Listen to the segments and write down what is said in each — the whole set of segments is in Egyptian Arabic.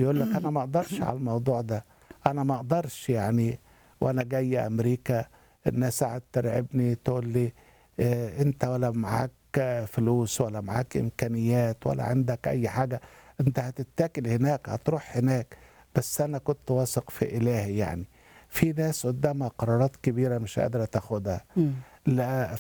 يقول لك انا ما اقدرش على الموضوع ده انا ما اقدرش يعني وانا جاي امريكا الناس قاعد ترعبني تقول لي إيه انت ولا معاك فلوس ولا معاك امكانيات ولا عندك اي حاجه انت هتتاكل هناك هتروح هناك بس انا كنت واثق في الهي يعني في ناس قدامها قرارات كبيره مش قادره تاخدها مم. لا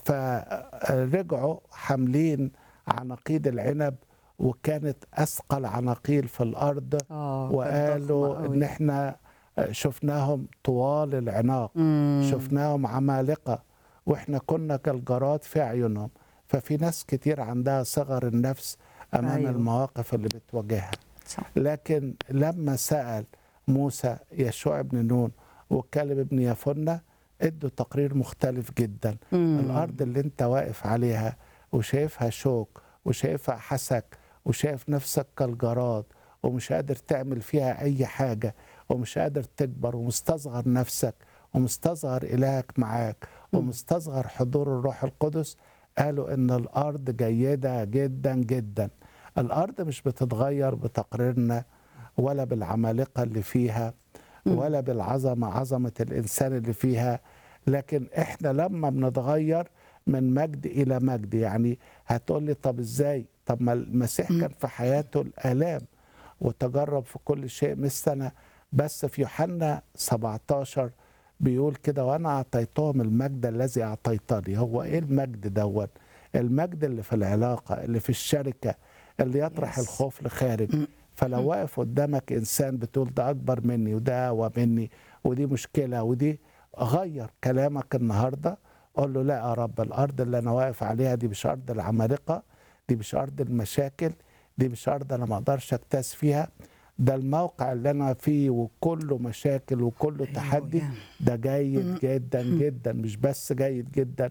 فرجعوا حاملين عناقيد العنب وكانت اثقل عناقيل في الارض اه كانت وقالوا ضخمة ان أوي. احنا شفناهم طوال العناق مم. شفناهم عمالقه واحنا كنا كالجراد في اعينهم ففي ناس كتير عندها صغر النفس امام أيوة. أيوه. المواقف اللي بتواجهها صح. لكن لما سال موسى يشوع بن نون وكالب بن يفنة ادوا تقرير مختلف جدا مم. الارض اللي انت واقف عليها وشايفها شوك وشايفها حسك وشايف نفسك كالجراد ومش قادر تعمل فيها اي حاجه ومش قادر تكبر ومستصغر نفسك ومستصغر الهك معاك ومستصغر حضور الروح القدس قالوا ان الارض جيده جدا جدا الارض مش بتتغير بتقريرنا ولا بالعمالقه اللي فيها ولا بالعظمه عظمه الانسان اللي فيها لكن احنا لما بنتغير من مجد الى مجد يعني هتقول لي طب ازاي طب ما المسيح كان في حياته الالام وتجرب في كل شيء مثلنا بس في يوحنا 17 بيقول كده وانا اعطيتهم المجد الذي اعطيتني هو ايه المجد دوت المجد اللي في العلاقه اللي في الشركه اللي يطرح Yes. الخوف لخارج فلو واقف قدامك انسان بتقول ده اكبر مني وده اقوى مني ودي مشكله ودي غير كلامك النهارده قول له لا يا رب الارض اللي انا واقف عليها دي مش ارض العمالقه دي مش ارض المشاكل دي مش ارض انا ما اقدرش اكتاز فيها ده الموقع اللي انا فيه وكله مشاكل وكله أيوة. تحدي ده جيد جدا جدا مش بس جيد جدا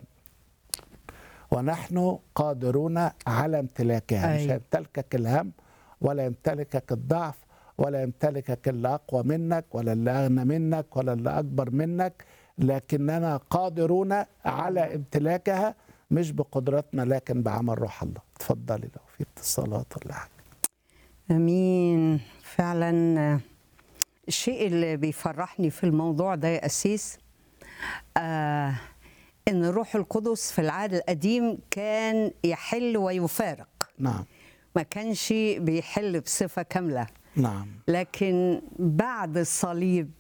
ونحن قادرون على امتلاكها مش أيوة. هيمتلكك الهم ولا يمتلكك الضعف ولا يمتلكك اللي اقوى منك ولا اللي اغنى منك ولا اللي اكبر منك لكننا قادرون على امتلاكها مش بقدرتنا لكن بعمل روح الله اتفضلي لو في اتصالات ولا حاجه امين فعلا آه، الشيء اللي بيفرحني في الموضوع ده يا اسيس آه ان الروح القدس في العهد القديم كان يحل ويفارق نعم ما كانش بيحل بصفه كامله نعم لكن بعد الصليب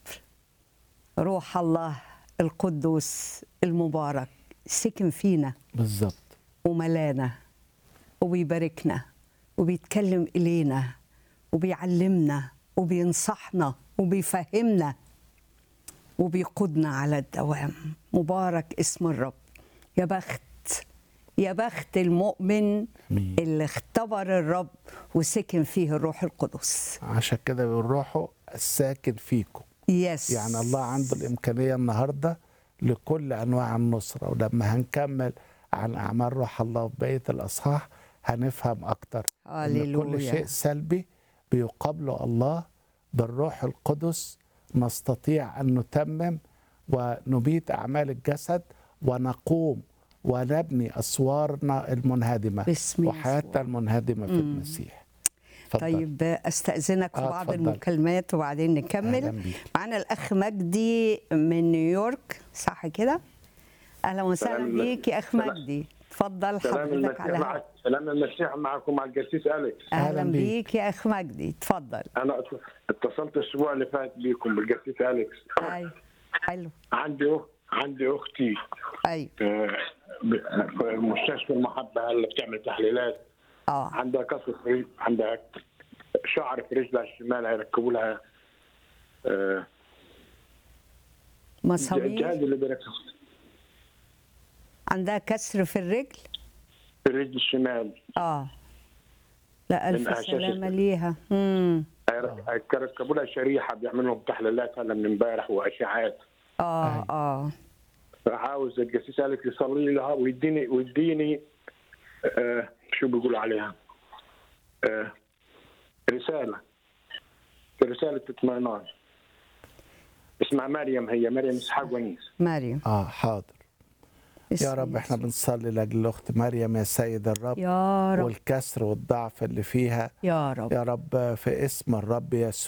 روح الله القدوس المبارك سكن فينا بالظبط وملانا وبيباركنا وبيتكلم إلينا وبيعلمنا وبينصحنا وبيفهمنا وبيقودنا على الدوام مبارك اسم الرب يا بخت يا بخت المؤمن آمين. اللي اختبر الرب وسكن فيه الروح القدس عشان كده بيقول روحه الساكن فيكم يس يعني الله عنده الإمكانية النهاردة لكل أنواع النصرة ولما هنكمل عن أعمال روح الله في بقية الأصحاح هنفهم أكتر إن كل هللويا. شيء سلبي بيقابله الله بالروح القدس نستطيع أن نتمم ونبيت أعمال الجسد ونقوم ونبني أسوارنا المنهدمة باسم وحياتنا يسوع. المنهدمة في المسيح اتفضل. طيب استاذنك في آه، بعض اتفضل. المكالمات وبعدين أهلاً نكمل بيك. معانا الاخ مجدي من نيويورك صح كده اهلا وسهلا سلام بيك يا اخ سلام. مجدي اتفضل سلام حضرتك المسيح على معك سلام المسيح معكم مع القسيس اليكس اهلا أهلاً بيك. بيك يا اخ مجدي اتفضل انا اتصلت الاسبوع اللي فات بيكم بالقسيس اليكس ايوه حلو عندي أخ... عندي اختي ايوه آه، ب- في مستشفى المحبه اللي بتعمل تحليلات اه عندها كسر في رجل عندها شعر في رجلها الشمال هيركبوا لها آه، الجهاز مصابيح اللي بيركب عندها كسر في الرجل في الرجل الشمال اه لا الف من أساس سلامه الس- ليها امم هيرك- هيركبوا لها شريحه بيعملوا لهم تحليلات هلا من امبارح واشعاعات اه اه عاوز القسيس اليكس يصلي لها ويديني ويديني آه شو بيقولوا عليها آه رسالة رسالة اطمئنان اسمها مريم هي مريم اسحاق ونيس مريم آه حاضر يا اسم رب احنا يسوع. بنصلي لاجل الاخت مريم يا سيد الرب يا رب والكسر والضعف اللي فيها يا رب يا رب في اسم الرب يسوع